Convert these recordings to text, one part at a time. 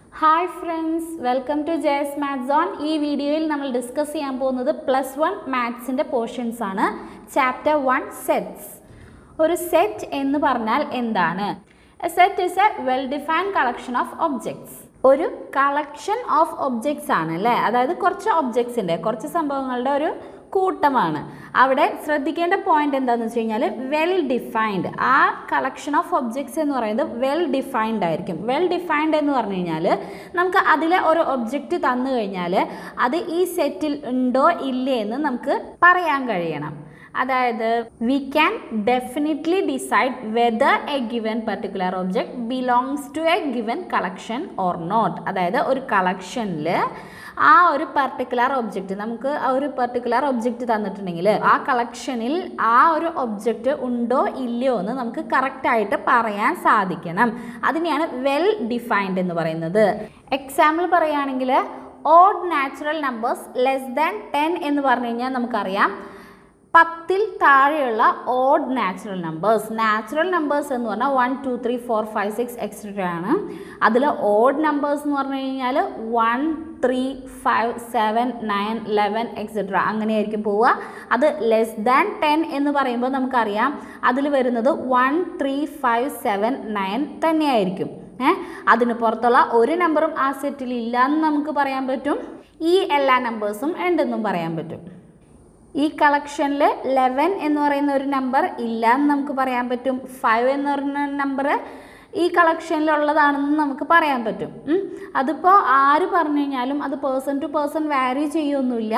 Hi friends welcome to Jes maths zone ഈ വീഡിയോയിൽ നമ്മൾ ഡിസ്കസ് ചെയ്യാൻ പോകുന്നത് പ്ലസ് വൺ മാത്സിൻ്റെ പോർഷൻസ് ആണ് ചാപ്റ്റർ വൺ സെറ്റ്സ് ഒരു സെറ്റ് എന്ന് പറഞ്ഞാൽ എന്താണ് a set is a well defined collection of objects ഒരു കളക്ഷൻ ഓഫ് ഒബ്ജക്ട്സ് ആണ് അല്ലേ അതായത് കുറച്ച് ഒബ്ജക്ട്സിൻ്റെ കുറച്ച് സംഭവങ്ങളുടെ ഒരു കൂട്ടമാണ് അവിടെ ശ്രദ്ധിക്കേണ്ട പോയിന്റ് എന്താണെന്ന് വെച്ച് കഴിഞ്ഞാൽ വെൽ ഡിഫൈൻഡ് ആ കളക്ഷൻ ഓഫ് ഒബ്ജക്ട്സ് എന്ന് പറയുന്നത് വെൽ ഡിഫൈൻഡ് ആയിരിക്കും വെൽ ഡിഫൈൻഡ് എന്ന് പറഞ്ഞു കഴിഞ്ഞാൽ നമുക്ക് അതിലെ ഒരു ഒബ്ജക്റ്റ് തന്നു കഴിഞ്ഞാൽ അത് ഈ സെറ്റിൽ ഉണ്ടോ ഇല്ലേ എന്ന് നമുക്ക് പറയാൻ കഴിയണം അതായത് we can definitely decide whether a given particular object belongs to a given collection or not അതായത് ഒരു കളക്ഷനിൽ ആ ഒരു പർട്ടിക്കുലർ ഒബ്ജക്റ്റ് നമുക്ക് ആ ഒരു പർട്ടിക്കുലർ ഒബ്ജക്റ്റ് തന്നിട്ടുണ്ടെങ്കിൽ ആ കളക്ഷനിൽ ആ ഒരു ഒബ്ജക്റ്റ് ഉണ്ടോ ഇല്ലയോ എന്ന് നമുക്ക് കറക്റ്റായിട്ട് പറയാൻ സാധിക്കണം അതിനെയാണ് വെൽ ഡിഫൈൻഡ് എന്ന് പറയുന്നത് എക്സാമ്പിൾ പറയുകയാണെങ്കിൽ odd natural numbers less than ten എന്ന് പറഞ്ഞു കഴിഞ്ഞാൽ നമുക്കറിയാം പത്തിൽ താഴെയുള്ള odd natural numbers natural numbers എന്ന് പറഞ്ഞാൽ one two three four five six etcetera ആണ് അതിൽ ഓഡ് നമ്പേഴ്സ് എന്ന് പറഞ്ഞു കഴിഞ്ഞാൽ one three five seven nine eleven etcetera അങ്ങനെയായിരിക്കും പോവുക അത് ലെസ് ദാൻ ടെൻ എന്ന് പറയുമ്പോൾ നമുക്കറിയാം അതിൽ വരുന്നത് one three five seven nine തന്നെയായിരിക്കും ഏ അതിന് പുറത്തുള്ള ഒരു നമ്പറും ആ സെറ്റിൽ ഇല്ല എന്ന് നമുക്ക് പറയാൻ പറ്റും ഈ എല്ലാ നമ്പേഴ്സും ഉണ്ടെന്നും പറയാൻ പറ്റും ഈ കളക്ഷനിൽ ലെവൻ എന്ന് പറയുന്ന ഒരു നമ്പർ ഇല്ല എന്ന് നമുക്ക് പറയാൻ പറ്റും ഫൈവ് എന്ന് പറയുന്ന നമ്പർ ഈ കളക്ഷനിലുള്ളതാണെന്ന് നമുക്ക് പറയാൻ പറ്റും ഉം. അതിപ്പോൾ ആര് പറഞ്ഞു കഴിഞ്ഞാലും അത് പേഴ്സൺ ടു പേഴ്സൺ വാരി ചെയ്യൊന്നുമില്ല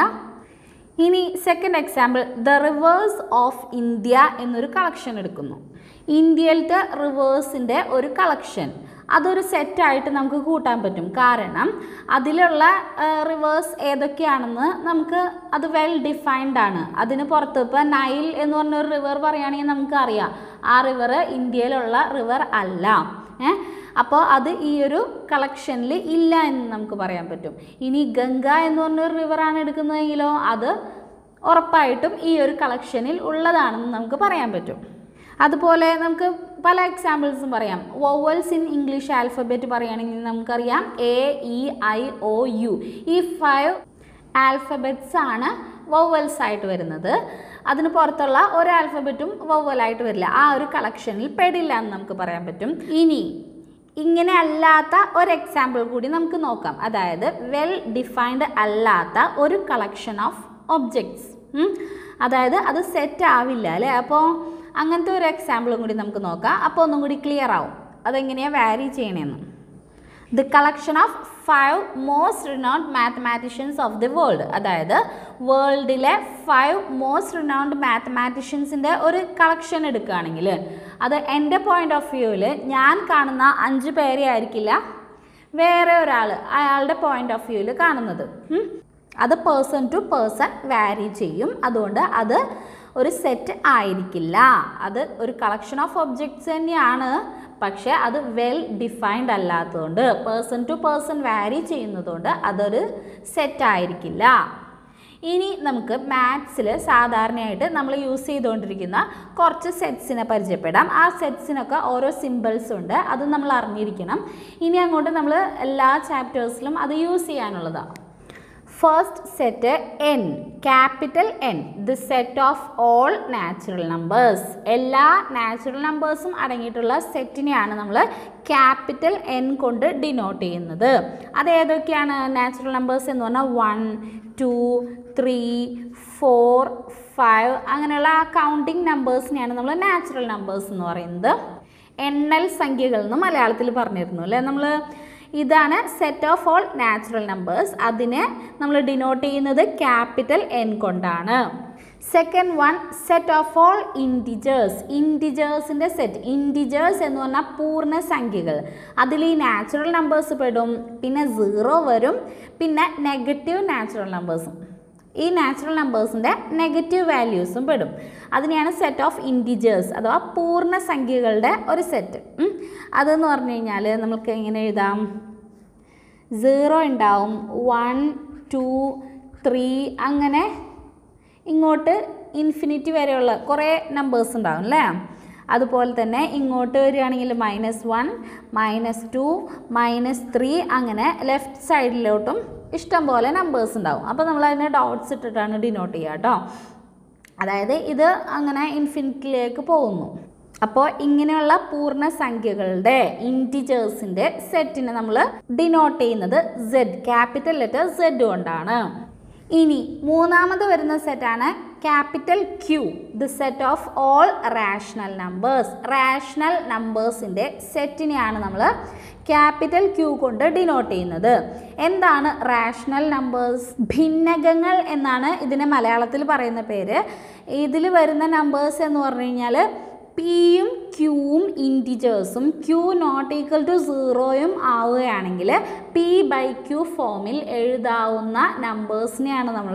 ഇനി second example the rivers of India എന്നൊരു കളക്ഷൻ എടുക്കുന്നു ഇന്ത്യയിലത്തെ റിവേഴ്സിൻ്റെ ഒരു കളക്ഷൻ അതൊരു സെറ്റായിട്ട് നമുക്ക് കൂട്ടാൻ പറ്റും കാരണം അതിലുള്ള റിവേഴ്സ് ഏതൊക്കെയാണെന്ന് നമുക്ക് അത് വെൽ ഡിഫൈൻഡ് ആണ് അതിന് പുറത്ത് ഇപ്പോൾ നൈൽ എന്ന് പറഞ്ഞ ഒരു റിവർ പറയുകയാണെങ്കിൽ നമുക്കറിയാം ആ റിവർ ഇന്ത്യയിലുള്ള റിവർ അല്ല ഏ അപ്പോൾ അത് ഈ ഒരു കളക്ഷനിൽ ഇല്ല എന്ന് നമുക്ക് പറയാൻ പറ്റും ഇനി ഗംഗ എന്ന് പറഞ്ഞൊരു റിവറാണ് എടുക്കുന്നതെങ്കിലോ അത് ഉറപ്പായിട്ടും ഈ ഒരു കളക്ഷനിൽ ഉള്ളതാണെന്ന് നമുക്ക് പറയാൻ പറ്റും അതുപോലെ നമുക്ക് പല എക്സാമ്പിൾസും പറയാം വോവൽസ് ഇൻ ഇംഗ്ലീഷ് ആൽഫബറ്റ് പറയുകയാണെങ്കിൽ നമുക്കറിയാം A E I O U ഈ ഫൈവ് ആൽഫബറ്റ്സ് ആണ് വോവൽസ് ആയിട്ട് വരുന്നത് അതിന് പുറത്തുള്ള ഒരു ആൽഫബറ്റും വോവലായിട്ട് വരില്ല ആ ഒരു കളക്ഷനിൽ പെടില്ല എന്ന് നമുക്ക് പറയാൻ പറ്റും ഇനി ഇങ്ങനെ അല്ലാത്ത ഒരു എക്സാമ്പിൾ കൂടി നമുക്ക് നോക്കാം അതായത് വെൽ ഡിഫൈൻഡ് അല്ലാത്ത ഒരു കളക്ഷൻ ഓഫ് ഒബ്ജക്ട്സ് അതായത് അത് സെറ്റ് ആവില്ല അല്ലേ അപ്പോൾ അങ്ങനത്തെ ഒരു എക്സാമ്പിളും കൂടി നമുക്ക് നോക്കാം അപ്പോൾ ഒന്നും കൂടി ക്ലിയർ ആവും അതെങ്ങനെയാണ് വാരി ചെയ്യണമെന്ന് the collection of five most renowned mathematicians of the world അതായത് വേൾഡിലെ ഫൈവ് മോസ്റ്റ് റിനൗണ്ട് മാത്തമാറ്റീഷ്യൻസിൻ്റെ ഒരു കളക്ഷൻ എടുക്കുകയാണെങ്കിൽ അത് എൻ്റെ പോയിന്റ് ഓഫ് വ്യൂവിൽ ഞാൻ കാണുന്ന അഞ്ച് പേരെ ആയിരിക്കില്ല വേറെ ഒരാൾ അയാളുടെ പോയിന്റ് ഓഫ് വ്യൂവിൽ കാണുന്നത് ഉം. അത് പേഴ്സൺ ടു പേഴ്സൺ വാരി ചെയ്യും അതുകൊണ്ട് അത് ഒരു സെറ്റ് ആയിരിക്കില്ല അത് ഒരു കളക്ഷൻ ഓഫ് ഒബ്ജക്ട്സ് തന്നെയാണ് പക്ഷേ അത് വെൽ ഡിഫൈൻഡ് അല്ലാത്തതുകൊണ്ട് പേഴ്സൺ ടു പേഴ്സൺ വാരി ചെയ്യുന്നതുകൊണ്ട് അതൊരു സെറ്റ് ആയിരിക്കില്ല ഇനി നമുക്ക് മാത്സിൽ സാധാരണയായിട്ട് നമ്മൾ യൂസ് ചെയ്തുകൊണ്ടിരിക്കുന്ന കുറച്ച് സെറ്റ്സിനെ പരിചയപ്പെടാം ആ സെറ്റ്സിനൊക്കെ ഓരോ സിമ്പിൾസ് ഉണ്ട് അത് നമ്മൾ അറിഞ്ഞിരിക്കണം ഇനി അങ്ങോട്ട് നമ്മൾ എല്ലാ ചാപ്റ്റേഴ്സിലും അത് യൂസ് ചെയ്യാനുള്ളതാണ് first set N capital N the set of all natural numbers എല്ലാ നാച്ചുറൽ നമ്പേഴ്സും അടങ്ങിയിട്ടുള്ള സെറ്റിനെയാണ് നമ്മൾ ക്യാപിറ്റൽ എൻ കൊണ്ട് ഡിനോട്ട് ചെയ്യുന്നത് അത് ഏതൊക്കെയാണ് നാച്ചുറൽ നമ്പേഴ്സ് എന്ന് പറഞ്ഞാൽ one two three four five അങ്ങനെയുള്ള ആ കൗണ്ടിങ് നമ്പേഴ്സിനെയാണ് നമ്മൾ നാച്ചുറൽ നമ്പേഴ്സ് എന്ന് പറയുന്നത് എണ്ണൽ സംഖ്യകൾ എന്ന് മലയാളത്തിൽ പറഞ്ഞിരുന്നു അല്ലേ നമ്മൾ ഇതാണ് set of all natural numbers അതിനെ നമ്മൾ ഡിനോട്ട് ചെയ്യുന്നത് ക്യാപിറ്റൽ എൻ കൊണ്ടാണ് second one set of all integers ഇൻറ്റിജേഴ്സിൻ്റെ സെറ്റ് ഇൻറ്റിജേഴ്സ് എന്ന് പറഞ്ഞാൽ പൂർണ്ണ സംഖ്യകൾ അതിൽ ഈ നാച്ചുറൽ നമ്പേഴ്സ് പെടും പിന്നെ സീറോ വരും പിന്നെ നെഗറ്റീവ് നാച്ചുറൽ നമ്പേഴ്സും ഈ നാച്ചുറൽ നമ്പേഴ്സിൻ്റെ നെഗറ്റീവ് വാല്യൂസും പെടും അതിനെയാണ് സെറ്റ് ഓഫ് ഇൻറ്റിജേഴ്സ് അഥവാ പൂർണ്ണ സംഖ്യകളുടെ ഒരു സെറ്റ് അതെന്ന് പറഞ്ഞു കഴിഞ്ഞാൽ നമുക്ക് എങ്ങനെ എഴുതാം സീറോ ഉണ്ടാവും വൺ ടു ത്രീ അങ്ങനെ ഇങ്ങോട്ട് ഇൻഫിനിറ്റി വരെയുള്ള കുറേ നമ്പേഴ്സ് ഉണ്ടാവും അല്ലേ അതുപോലെ തന്നെ ഇങ്ങോട്ട് വരികയാണെങ്കിൽ minus one minus two minus three അങ്ങനെ ലെഫ്റ്റ് സൈഡിലോട്ടും ഇഷ്ടം പോലെ നമ്പേഴ്സ് ഉണ്ടാവും അപ്പോൾ നമ്മൾ അതിനെ ഡോട്ട്സ് ഇട്ടിട്ടാണ് ഡിനോട്ട് ചെയ്യുക കേട്ടോ അതായത് ഇത് അങ്ങനെ ഇൻഫിനിറ്റിയിലേക്ക് പോകുന്നു അപ്പോൾ ഇങ്ങനെയുള്ള പൂർണ്ണ സംഖ്യകളുടെ ഇൻറ്റിജേഴ്സിൻ്റെ സെറ്റിനെ നമ്മൾ ഡിനോട്ട് ചെയ്യുന്നത് സെഡ് ക്യാപിറ്റൽ ലെറ്റർ സെഡ് കൊണ്ടാണ് ഇനി മൂന്നാമത് വരുന്ന സെറ്റാണ് capital Q the set of all rational numbers rational നമ്പേഴ്സിൻ്റെ സെറ്റിനെയാണ് നമ്മൾ ക്യാപിറ്റൽ ക്യൂ കൊണ്ട് ഡിനോട്ട് ചെയ്യുന്നത് എന്താണ് റാഷണൽ നമ്പേഴ്സ് ഭിന്നകങ്ങൾ എന്നാണ് ഇതിനെ മലയാളത്തിൽ പറയുന്ന പേര് ഇതിൽ വരുന്ന നമ്പേഴ്സ് എന്ന് പറഞ്ഞു കഴിഞ്ഞാൽ പിയും ക്യൂവും ഇൻറ്റിജേഴ്സും ക്യൂ നോട്ട് ഈക്വൽ ടു സീറോയും ആവുകയാണെങ്കിൽ പി ബൈ ക്യൂ ഫോമിൽ എഴുതാവുന്ന നമ്പേഴ്സിനെയാണ് നമ്മൾ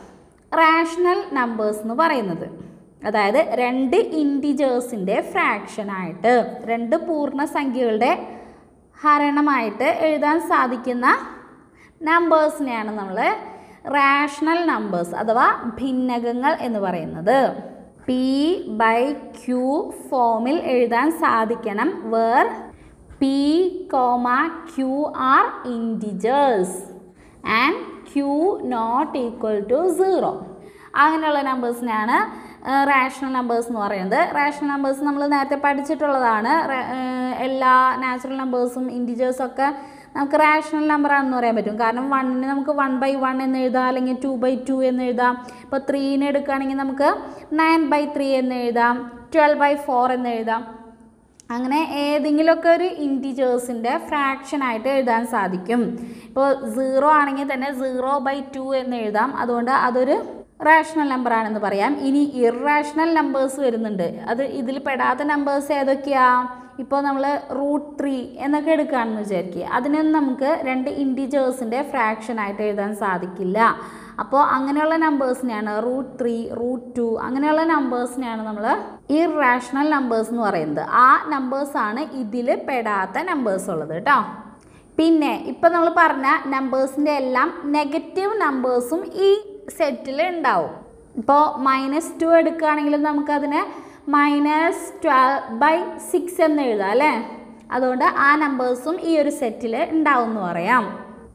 റാഷണൽ നമ്പേഴ്സ് എന്ന് പറയുന്നത് അതായത് രണ്ട് ഇൻറ്റിജേഴ്സിൻ്റെ ഫ്രാക്ഷനായിട്ട് രണ്ട് പൂർണ്ണസംഖ്യകളുടെ ഹരണമായിട്ട് എഴുതാൻ സാധിക്കുന്ന നമ്പേഴ്സിനെയാണ് നമ്മൾ റാഷണൽ നമ്പേഴ്സ് അഥവാ ഭിന്നകങ്ങൾ എന്ന് പറയുന്നത് പി ബൈ ക്യൂ ഫോമിൽ എഴുതാൻ സാധിക്കണം where P comma Q are integers and Q not equal to zero അങ്ങനെയുള്ള നമ്പേഴ്സിനാണ് റാഷണൽ നമ്പേഴ്സ് എന്ന് പറയുന്നത് റാഷണൽ നമ്പേഴ്സ് നമ്മൾ നേരത്തെ പഠിച്ചിട്ടുള്ളതാണ് റ- ഏഹ് എല്ലാ നാച്ചുറൽ നമ്പേഴ്സും ഇൻറ്റിജേഴ്സും ഒക്കെ നമുക്ക് റാഷണൽ നമ്പർ ആണെന്ന് പറയാൻ പറ്റും കാരണം വണ്ണിന് നമുക്ക് വൺ ബൈ വൺ എന്ന് എഴുതാം അല്ലെങ്കിൽ ടു ബൈ ടു എന്ന് എഴുതാം ഇപ്പോൾ ത്രീനെ എടുക്കുകയാണെങ്കിൽ നമുക്ക് നയൻ ബൈ ത്രീ എന്ന് എഴുതാം ട്വൽവ് ബൈ ഫോർ എന്ന് എഴുതാം അങ്ങനെ ഏതെങ്കിലുമൊക്കെ ഒരു ഇൻറ്റിജേഴ്സിൻ്റെ ഫ്രാക്ഷനായിട്ട് എഴുതാൻ സാധിക്കും ഇപ്പോൾ സീറോ ആണെങ്കിൽ തന്നെ സീറോ ബൈ ടു എന്ന് എഴുതാം അതുകൊണ്ട് അതൊരു റാഷണൽ നമ്പർ ആണെന്ന് പറയാം ഇനി ഇറാഷണൽ നമ്പേഴ്സ് വരുന്നുണ്ട് അത് ഇതിൽ പെടാത്ത നമ്പേഴ്സ് ഏതൊക്കെയാ ഇപ്പോൾ നമ്മൾ റൂട്ട് ത്രീ എന്നൊക്കെ എടുക്കുകയാണെന്ന് വിചാരിക്കുക അതിനൊന്നും നമുക്ക് രണ്ട് ഇൻറ്റിജേഴ്സിൻ്റെ ഫ്രാക്ഷനായിട്ട് എഴുതാൻ സാധിക്കില്ല അപ്പോൾ അങ്ങനെയുള്ള നമ്പേഴ്സിനെയാണ് റൂട്ട് ത്രീ റൂട്ട് ടു അങ്ങനെയുള്ള നമ്പേഴ്സിനെയാണ് നമ്മൾ ഇറാഷണൽ നമ്പേഴ്സ് എന്ന് പറയുന്നത് ആ നമ്പേഴ്സാണ് ഇതിൽ പെടാത്ത നമ്പേഴ്സ് ഉള്ളത് കേട്ടോ പിന്നെ ഇപ്പം നമ്മൾ പറഞ്ഞ നമ്പേഴ്സിൻ്റെ എല്ലാം നെഗറ്റീവ് നമ്പേഴ്സും ഈ സെറ്റിൽ ഉണ്ടാവും ഇപ്പോൾ മൈനസ് ടു എടുക്കുകയാണെങ്കിൽ നമുക്കതിനെ മൈനസ് ട്വൽവ് ബൈ സിക്സ് എന്ന് എഴുതാം അല്ലേ അതുകൊണ്ട് ആ നമ്പേഴ്സും ഈ ഒരു സെറ്റിൽ ഉണ്ടാവും എന്ന് പറയാം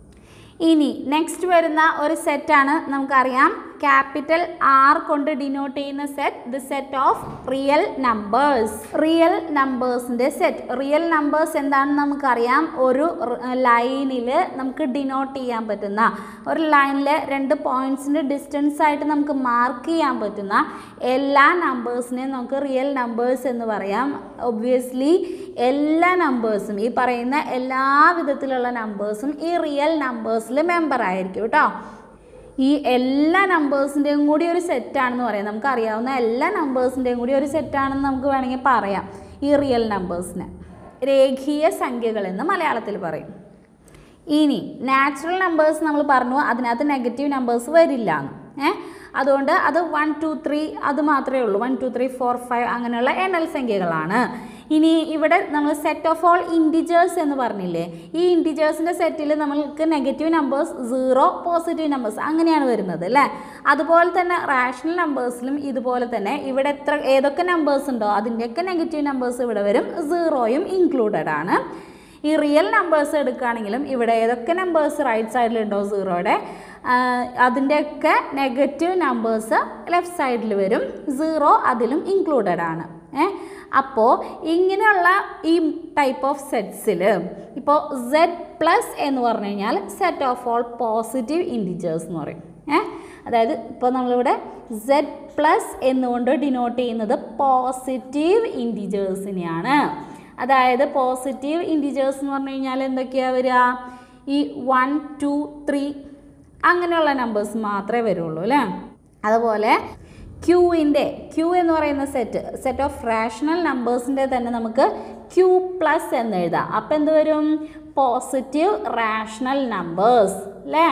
ഇനി നെക്സ്റ്റ് വരുന്ന ഒരു സെറ്റാണ് നമുക്കറിയാം ക്യാപിറ്റൽ ആർ കൊണ്ട് ഡിനോട്ട് ചെയ്യുന്ന set the set of real numbers real നമ്പേഴ്സിൻ്റെ സെറ്റ് റിയൽ നമ്പേഴ്സ് എന്താണെന്ന് നമുക്കറിയാം ഒരു ലൈനിൽ നമുക്ക് ഡിനോട്ട് ചെയ്യാൻ പറ്റുന്ന ഒരു ലൈനിൽ രണ്ട് പോയിൻറ്റ്സിൻ്റെ ഡിസ്റ്റൻസ് ആയിട്ട് നമുക്ക് മാർക്ക് ചെയ്യാൻ പറ്റുന്ന എല്ലാ നമ്പേഴ്സിനെയും നമുക്ക് റിയൽ നമ്പേഴ്സ് എന്ന് പറയാം ഒബ്വിയസ്ലി എല്ലാ നമ്പേഴ്സും ഈ പറയുന്ന എല്ലാ വിധത്തിലുള്ള നമ്പേഴ്സും ഈ റിയൽ നമ്പേഴ്സിൽ മെമ്പർ ആയിരിക്കും കേട്ടോ ഈ എല്ലാ നമ്പേഴ്സിൻ്റെയും കൂടി ഒരു സെറ്റാണെന്ന് പറയാം നമുക്ക് അറിയാവുന്ന എല്ലാ നമ്പേഴ്സിൻ്റെയും കൂടി ഒരു സെറ്റാണെന്ന് നമുക്ക് വേണമെങ്കിൽ പറയാം ഈ റിയൽ നമ്പേഴ്സിനെ രേഖീയ സംഖ്യകൾ എന്ന് മലയാളത്തിൽ പറയും ഇനി നാച്ചുറൽ നമ്പേഴ്സ് നമ്മൾ പറഞ്ഞു അതിനകത്ത് നെഗറ്റീവ് നമ്പേഴ്സ് വരില്ല എന്ന് ഏ അതുകൊണ്ട് അത് വൺ ടു ത്രീ അത് മാത്രമേ ഉള്ളൂ one two three four five അങ്ങനെയുള്ള എണ്ണൽ സംഖ്യകളാണ് ഇനി ഇവിടെ നമ്മൾ സെറ്റ് ഓഫ് ഓൾ ഇൻറ്റിജേഴ്സ് എന്ന് പറഞ്ഞില്ലേ ഈ ഇൻറ്റിജേഴ്സിൻ്റെ സെറ്റിൽ നമ്മൾക്ക് negative numbers zero positive numbers അങ്ങനെയാണ് വരുന്നത് അല്ലേ അതുപോലെ തന്നെ റാഷണൽ നമ്പേഴ്സിലും ഇതുപോലെ തന്നെ ഇവിടെ എത്ര ഏതൊക്കെ നമ്പേഴ്സ് ഉണ്ടോ അതിൻ്റെയൊക്കെ നെഗറ്റീവ് നമ്പേഴ്സ് ഇവിടെ വരും സീറോയും ഇൻക്ലൂഡഡ് ആണ് ഈ റിയൽ നമ്പേഴ്സ് എടുക്കുകയാണെങ്കിലും ഇവിടെ ഏതൊക്കെ നമ്പേഴ്സ് റൈറ്റ് സൈഡിലുണ്ടോ സീറോയുടെ അതിൻ്റെയൊക്കെ നെഗറ്റീവ് നമ്പേഴ്സ് ലെഫ്റ്റ് സൈഡിൽ വരും സീറോ അതിലും ഇൻക്ലൂഡഡ് ആണ് ഏ അപ്പോൾ ഇങ്ങനെയുള്ള ഈ ടൈപ്പ് ഓഫ് സെറ്റ്സിൽ ഇപ്പോൾ സെഡ് പ്ലസ് എന്ന് പറഞ്ഞു കഴിഞ്ഞാൽ set of all positive integers എന്ന് പറയും ഏ അതായത് ഇപ്പോൾ നമ്മളിവിടെ സെഡ് പ്ലസ് എന്നുകൊണ്ട് ഡിനോട്ട് ചെയ്യുന്നത് പോസിറ്റീവ് ഇൻറ്റിജേഴ്സിനെയാണ് അതായത് പോസിറ്റീവ് ഇൻറ്റിജേഴ്സ് എന്ന് പറഞ്ഞു കഴിഞ്ഞാൽ എന്തൊക്കെയാണ് വരിക ഈ വൺ ടു ത്രീ അങ്ങനെയുള്ള നമ്പേഴ്സ് മാത്രമേ വരുള്ളൂ അല്ലേ അതുപോലെ ക്യൂവിൻ്റെ ക്യൂ എന്ന് പറയുന്ന സെറ്റ് സെറ്റ് ഓഫ് റാഷണൽ നമ്പേഴ്സിൻ്റെ തന്നെ നമുക്ക് ക്യൂ പ്ലസ് എന്ന് എഴുതാം അപ്പം എന്ത് വരും പോസിറ്റീവ് റാഷണൽ നമ്പേഴ്സ് അല്ലേ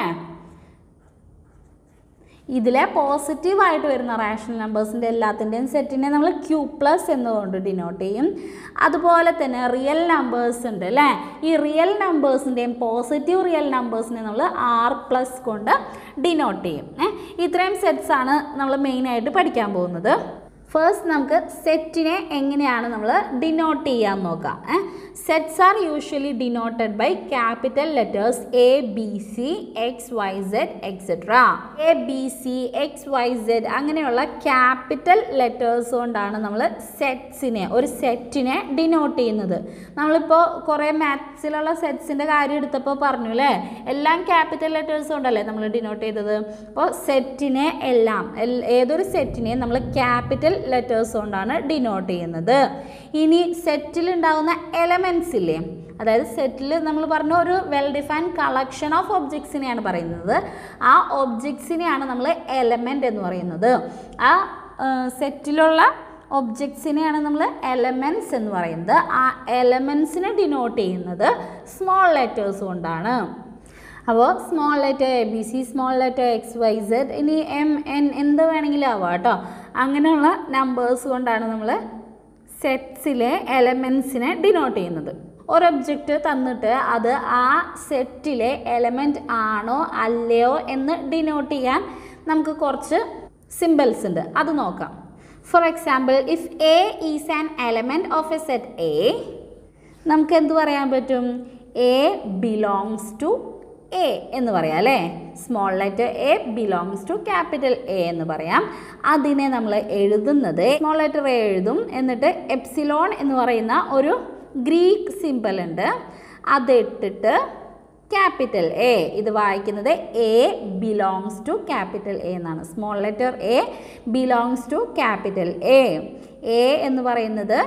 ഇതിലെ പോസിറ്റീവായിട്ട് വരുന്ന റാഷണൽ നമ്പേഴ്സിൻ്റെ എല്ലാത്തിൻ്റെയും സെറ്റിനെ നമ്മൾ ക്യൂ പ്ലസ് എന്നുകൊണ്ട് ഡിനോട്ട് ചെയ്യും അതുപോലെ തന്നെ റിയൽ നമ്പേഴ്സ് ഉണ്ട് അല്ലേ ഈ റിയൽ നമ്പേഴ്സിൻ്റെയും പോസിറ്റീവ് റിയൽ നമ്പേഴ്സിനെ നമ്മൾ ആർ പ്ലസ് കൊണ്ട് ഡിനോട്ട് ചെയ്യും ഏ ഇത്രയും സെറ്റ്സ് ആണ് നമ്മൾ മെയിനായിട്ട് പഠിക്കാൻ പോകുന്നത് ഫസ്റ്റ് നമുക്ക് സെറ്റിനെ എങ്ങനെയാണ് നമ്മൾ ഡിനോട്ട് ചെയ്യാൻ നോക്കാം sets are usually denoted by capital letters A B C X Y Z etcetera A B C X Y Z അങ്ങനെയുള്ള ക്യാപിറ്റൽ ലെറ്റേഴ്സ് കൊണ്ടാണ് നമ്മൾ സെറ്റ്സിനെ ഒരു സെറ്റിനെ ഡിനോട്ട് ചെയ്യുന്നത് നമ്മളിപ്പോൾ കുറേ മാത്സിലുള്ള സെറ്റ്സിൻ്റെ കാര്യം എടുത്തപ്പോൾ പറഞ്ഞു അല്ലേ എല്ലാം ക്യാപിറ്റൽ ലെറ്റേഴ്സ് കൊണ്ടല്ലേ നമ്മൾ ഡിനോട്ട് ചെയ്തത് അപ്പോൾ സെറ്റിനെ എല്ലാം എൽ- ഏതൊരു സെറ്റിനെയും നമ്മൾ ക്യാപിറ്റൽ ലെറ്റേഴ്സ് കൊണ്ടാണ് ഡിനോട്ട് ചെയ്യുന്നത് ഇനി സെറ്റിൽ ഉണ്ടാകുന്ന എലമെൻസ് ഇല്ലേ അതായത് സെറ്റിൽ നമ്മൾ പറഞ്ഞ ഒരു വെൽ ഡിഫൈൻഡ് കളക്ഷൻ ഓഫ് ഒബ്ജക്ട്സിനെയാണ് പറയുന്നത് ആ ഒബ്ജക്ട്സിനെയാണ് നമ്മൾ എലമെൻ്റ് എന്ന് പറയുന്നത് ആ സെറ്റിലുള്ള ഒബ്ജക്ട്സിനെയാണ് നമ്മൾ എലമെൻറ്റ്സ് എന്ന് പറയുന്നത് ആ എലമെൻസിനെ ഡിനോട്ട് ചെയ്യുന്നത് സ്മോൾ ലെറ്റേഴ്സ് കൊണ്ടാണ് അപ്പോൾ small letter A B C small letter X Y Z ഇനി എം എൻ എന്ത് വേണമെങ്കിലും ആവാം കേട്ടോ അങ്ങനെയുള്ള നമ്പേഴ്സ് കൊണ്ടാണ് നമ്മൾ സെറ്റ്സിലെ എലമെൻസിനെ ഡിനോട്ട് ചെയ്യുന്നത് ഒരു ഒബ്ജക്റ്റ് തന്നിട്ട് അത് ആ സെറ്റിലെ എലമെൻറ്റ് ആണോ അല്ലയോ എന്ന് ഡിനോട്ട് ചെയ്യാൻ നമുക്ക് കുറച്ച് സിമ്പിൾസ് ഉണ്ട് അത് നോക്കാം for example if A is an element of a set A നമുക്ക് എന്ത് പറയാൻ പറ്റും എ ബിലോങ്സ് ടു എ എന്ന് പറയാം അല്ലേ small letter A belongs to capital A എന്ന് പറയാം അതിനെ നമ്മൾ എഴുതുന്നത് സ്മോൾ ലെറ്റർ എ എഴുതും എന്നിട്ട് എപ്സിലോൺ എന്ന് പറയുന്ന ഒരു ഗ്രീക്ക് സിമ്പിൾ ഉണ്ട് അതിട്ടിട്ട് ക്യാപിറ്റൽ എ ഇത് വായിക്കുന്നത് A belongs to capital A എന്നാണ് small letter A belongs to capital A A എന്ന് പറയുന്നത്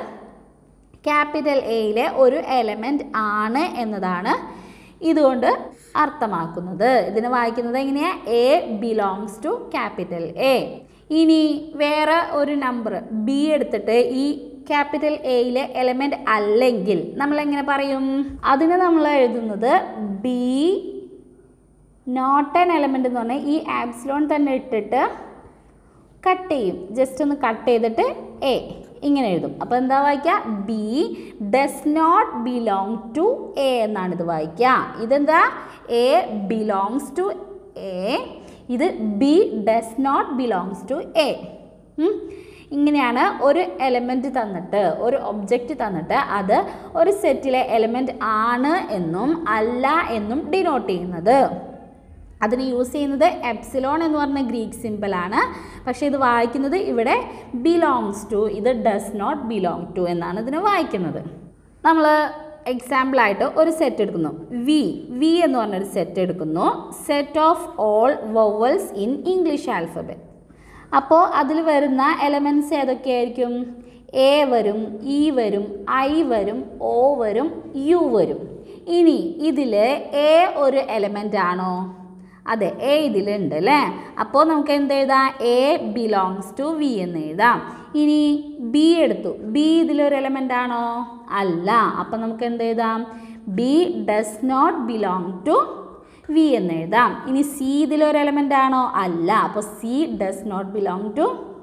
ക്യാപിറ്റൽ എയിലെ ഒരു എലമെൻ്റ് ആണ് എന്നതാണ് ഇതുകൊണ്ട് അർത്ഥമാക്കുന്നത് ഇതിന് വായിക്കുന്നത് എങ്ങനെയാ A belongs to capital A ഇനി വേറെ ഒരു നമ്പർ ബി എടുത്തിട്ട് ഈ ക്യാപിറ്റൽ എയിലെ എലമെൻ്റ് അല്ലെങ്കിൽ നമ്മൾ എങ്ങനെ പറയും അതിന് നമ്മൾ എഴുതുന്നത് ബി നോട്ട് ആൻ എലമെൻ്റ് എന്ന് പറഞ്ഞാൽ ഈ ആബ്സിലോൺ തന്നെ ഇട്ടിട്ട് കട്ട് ചെയ്യും ജസ്റ്റ് ഒന്ന് കട്ട് ചെയ്തിട്ട് എ ഇങ്ങനെ എഴുതും അപ്പോൾ എന്താ വായിക്കുക B does not belong to A എന്നാണ് ഇത് വായിക്കുക ഇതെന്താ എ ബിലോങ്സ് ടു എ ഇത് B does not belongs to A ഇങ്ങനെയാണ് ഒരു എലമെൻറ്റ് തന്നിട്ട് ഒരു ഒബ്ജക്റ്റ് തന്നിട്ട് അത് ഒരു സെറ്റിലെ എലമെൻറ്റ് ആണ് എന്നും അല്ല എന്നും ഡിനോട്ട് ചെയ്യുന്നത് അതിന് യൂസ് ചെയ്യുന്നത് എപ്സിലോൺ എന്ന് പറഞ്ഞ ഗ്രീക്ക് സിമ്പിളാണ് പക്ഷേ ഇത് വായിക്കുന്നത് ഇവിടെ ബിലോങ്സ് ടു ഇത് ഡസ് നോട്ട് ബിലോങ് ടു എന്നാണ് ഇതിന് വായിക്കുന്നത് നമ്മൾ എക്സാമ്പിളായിട്ട് ഒരു സെറ്റ് എടുക്കുന്നു വി വി എന്ന് പറഞ്ഞൊരു സെറ്റ് എടുക്കുന്നു set of all vowels in English alphabet അപ്പോൾ അതിൽ വരുന്ന എലമെൻറ്റ്സ് ഏതൊക്കെയായിരിക്കും എ വരും ഇ വരും ഐ വരും ഒ വരും യു വരും ഇനി ഇതിൽ എ ഒരു എലമെൻ്റ് ആണോ അതെ എ ഇതിലുണ്ട് അല്ലേ അപ്പോൾ നമുക്ക് എന്ത് എഴുതാം എ ബിലോങ്സ് ടു വി എന്ന് എഴുതാം ഇനി ബി എടുത്തു ബി ഇതിലൊരു എലമെൻ്റ് ആണോ അല്ല അപ്പം നമുക്ക് എന്ത് എഴുതാം B does not belong to V എന്ന് എഴുതാം ഇനി സി ഇതിലൊരു എലമെൻ്റ് ആണോ അല്ല അപ്പോൾ C does not belong to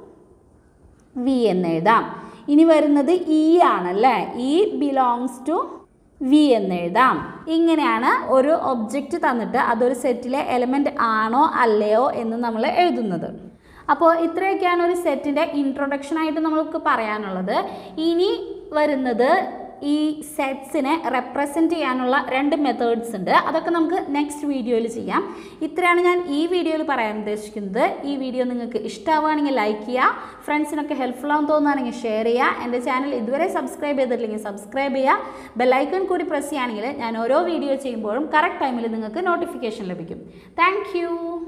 V എന്ന് എഴുതാം ഇനി വരുന്നത് ഇ ആണല്ലേ ഇ ബിലോങ്സ് ടു വി എന്ന് എഴുതാം ഇങ്ങനെയാണ് ഒരു ഒബ്ജക്റ്റ് തന്നിട്ട് അതൊരു സെറ്റിലെ എലമെൻ്റ് ആണോ അല്ലയോ എന്ന് നമ്മൾ എഴുതുന്നത് അപ്പോൾ ഇത്രയൊക്കെയാണ് ഒരു സെറ്റിൻ്റെ ഇൻട്രൊഡക്ഷൻ ആയിട്ട് നമുക്ക് പറയാനുള്ളത് ഇനി വരുന്നത് ഈ സെറ്റ്സിനെ റെപ്രസെൻറ്റ് ചെയ്യാനുള്ള രണ്ട് മെത്തേഡ്സ് ഉണ്ട് അതൊക്കെ നമുക്ക് നെക്സ്റ്റ് വീഡിയോയിൽ ചെയ്യാം ഇത്രയാണ് ഞാൻ ഈ വീഡിയോയിൽ പറയാൻ ഉദ്ദേശിക്കുന്നത് ഈ വീഡിയോ നിങ്ങൾക്ക് ഇഷ്ടമാവുകയാണെങ്കിൽ ലൈക്ക് ചെയ്യുക ഫ്രണ്ട്സിനൊക്കെ ഹെൽപ്ഫുൾ ആണെന്ന് തോന്നുകയാണെങ്കിൽ ഷെയർ ചെയ്യുക എൻ്റെ ചാനൽ ഇതുവരെ സബ്സ്ക്രൈബ് ചെയ്തിട്ടില്ലെങ്കിൽ സബ്സ്ക്രൈബ് ചെയ്യുക ബെല്ലൈക്കൺ കൂടി പ്രസ് ചെയ്യുകയാണെങ്കിൽ ഞാൻ ഓരോ വീഡിയോ ചെയ്യുമ്പോഴും കറക്റ്റ് ടൈമിൽ നിങ്ങൾക്ക് നോട്ടിഫിക്കേഷൻ ലഭിക്കും താങ്ക്